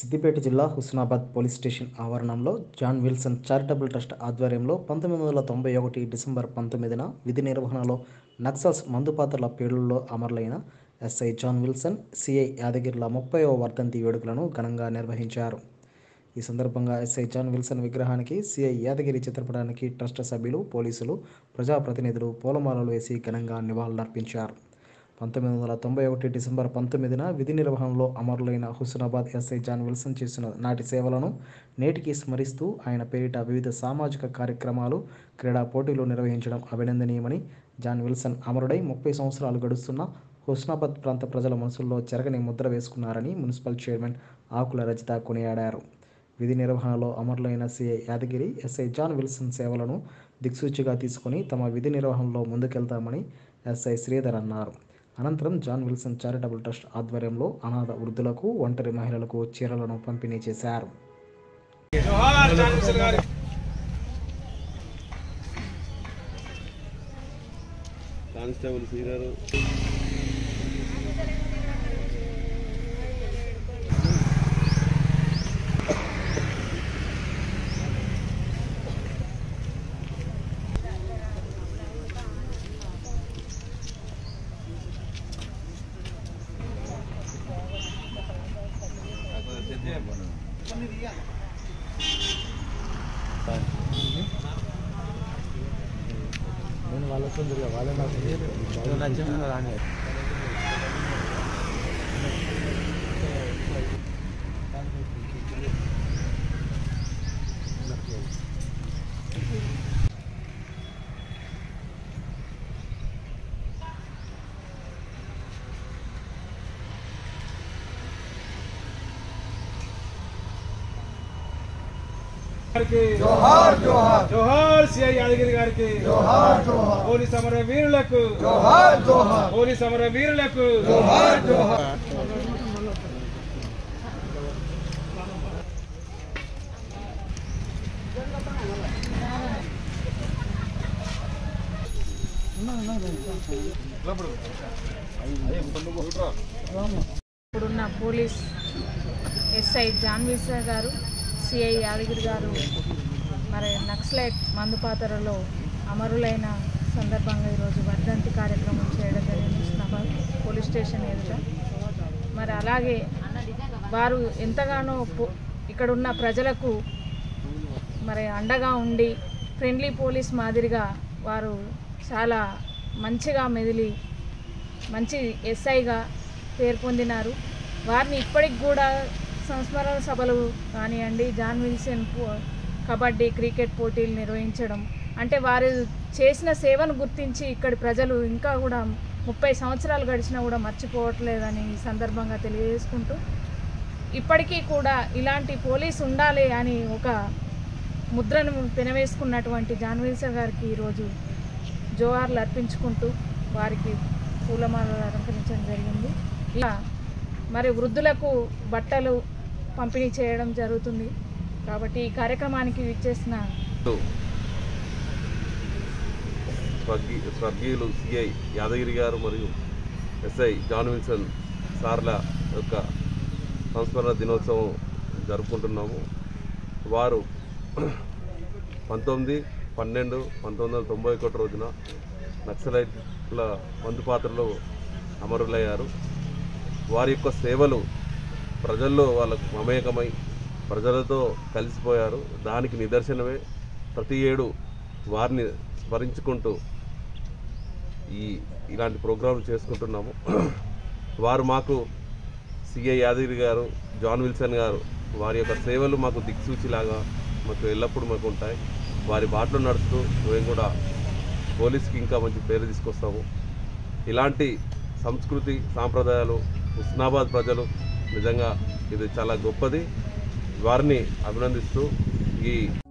సిద్దిపేట జిల్లా Husnabad police station ఆవరణంలో John Wilson charitable trust ఆధ్వర్యంలో పంతొమ్మిది వందల తొంభై ఒకటి డిసెంబర్ పంతొమ్మిదిన విధి నిర్వహణలో నక్సల్స్ మందుపాత్రల పేలుళ్లలో అమరులైన ఎస్ఐ జాన్ విల్సన్ సిఐ యాదగిరిల ముప్పైవ వర్ధంతి వేడుకలను ఘనంగా నిర్వహించారు ఈ సందర్భంగా ఎస్ఐ జాన్ విల్సన్ విగ్రహానికి సిఐ యాదగిరి చిత్రపటానికి ట్రస్ట్ సభ్యులు పోలీసులు ప్రజాప్రతినిధులు పూలమాలలు వేసి ఘనంగా నివాళులర్పించారు పంతొమ్మిది వందల తొంభై ఒకటి డిసెంబర్ పంతొమ్మిదిన విధి నిర్వహణలో అమరులైన హుస్నాబాద్ ఎస్ఐ జాన్ విల్సన్ చేసిన నాటి సేవలను నేటికి స్మరిస్తూ ఆయన పేరిట వివిధ సామాజిక కార్యక్రమాలు క్రీడా పోటీలు నిర్వహించడం అభినందనీయమని జాన్ విల్సన్ అమరుడై ముప్పై సంవత్సరాలు గడుస్తున్న హుస్నాబాద్ ప్రాంత ప్రజల మనసుల్లో చెరగని ముద్ర వేసుకున్నారని మున్సిపల్ చైర్మన్ ఆకుల రజిత కొనియాడారు విధి నిర్వహణలో అమరులైన CI Yadagiri SI John Wilson సేవలను దిక్సూచిగా తీసుకుని తమ విధి నిర్వహణలో ముందుకెళ్తామని ఎస్ఐ శ్రీధర్ అన్నారు అనంతరం జాన్ విల్సన్ చారిటబుల్ ట్రస్ట్ ఆధ్వర్యంలో అనాథ వృద్ధులకు ఒంటరి మహిళలకు చీరలను పంపిణీ చేశారు జోహార్ జాన్ మిషన్ గారు కానిస్టేబుల్ సీనియర్ గారికి జోహార్ జోహార్ జోహార్ సిఐ యాదగిరి గారికి జోహార్ జోహార్ పోలీస్ సమర వీరులకు జోహార్ జోహార్ పోలీస్ సమర వీరులకు జోహార్ జోహార్ ఇప్పుడున్న పోలీస్ ఎస్ఐ జాన్ విసా గారు సిఐ యాదగిరి గారు మరి నక్సలైట్ మందుపాతరలో అమరులైన సందర్భంగా ఈరోజు వర్ధంతి కార్యక్రమం చేయడం జరిగింది హుస్నాబాద్ పోలీస్ స్టేషన్ ఎదుట మరి అలాగే వారు ఎంతగానో పో- ఇక్కడున్న ప్రజలకు మరి అండగా ఉండి ఫ్రెండ్లీ పోలీస్ మాదిరిగా వారు చాలా మంచిగా మెదిలి మంచి ఎస్ఐగా పేరు పొందినారు వారిని ఇప్పటికి కూడా సంస్మరణ సభలు కానివ్వండి జాన్ విల్సన్ పో- కబడ్డీ క్రికెట్ పోటీలు నిర్వహించడం అంటే వారు చేసిన సేవను గుర్తించి ఇక్కడి ప్రజలు ఇంకా కూడా ముప్పై సంవత్సరాలు గడిచినా కూడా మర్చిపోవట్లేదని ఈ సందర్భంగా తెలియజేసుకుంటూ ఇప్పటికీ కూడా ఇలాంటి పోలీస్ ఉండాలి అని ఒక ముద్రను పెనవేసుకున్నటువంటి జాన్ విల్సన్ గారికి ఈరోజు జోహార్లు అర్పించుకుంటూ వారికి పూలమాలలు అలంకరించడం జరిగింది ఇలా మరి వృద్ధులకు బట్టలు పంపిణీ చేయడం జరుగుతుంది కాబట్టి ఈ కార్యక్రమానికి విచ్చేసిన స్వర్గీ స్వర్గీయులు సిఐ యాదగిరి గారు మరియు ఎస్ఐ జాన్ విల్సన్ సార్ల యొక్క సంస్మరణ దినోత్సవం జరుపుకుంటున్నాము వారు పంతొమ్మిది పన్నెండు పంతొమ్మిది వందల తొంభై ఒకటి రోజున నక్సలైట్ల మందుపాత్రలో అమరులయ్యారు వారి యొక్క సేవలు ప్రజల్లో వాళ్ళకు మమేకమై ప్రజలతో కలిసిపోయారు దానికి నిదర్శనమే ప్రతి ఏడు వారిని స్మరించుకుంటూ ఈ ఇలాంటి ప్రోగ్రాంలు చేసుకుంటున్నాము వారు మాకు సిఐ యాదగిరి గారు జాన్ విల్సన్ గారు వారి యొక్క సేవలు మాకు దిక్సూచిలాగా మాకు ఎల్లప్పుడూ మాకు ఉంటాయి వారి బాటలో నడుస్తూ మేము కూడా పోలీస్కి ఇంకా మంచి పేరు తీసుకొస్తాము ఇలాంటి సంస్కృతి సాంప్రదాయాలు హుస్నాబాద్ ప్రజలు నిజంగా ఇది చాలా గొప్పది వారిని అభినందిస్తూ ఈ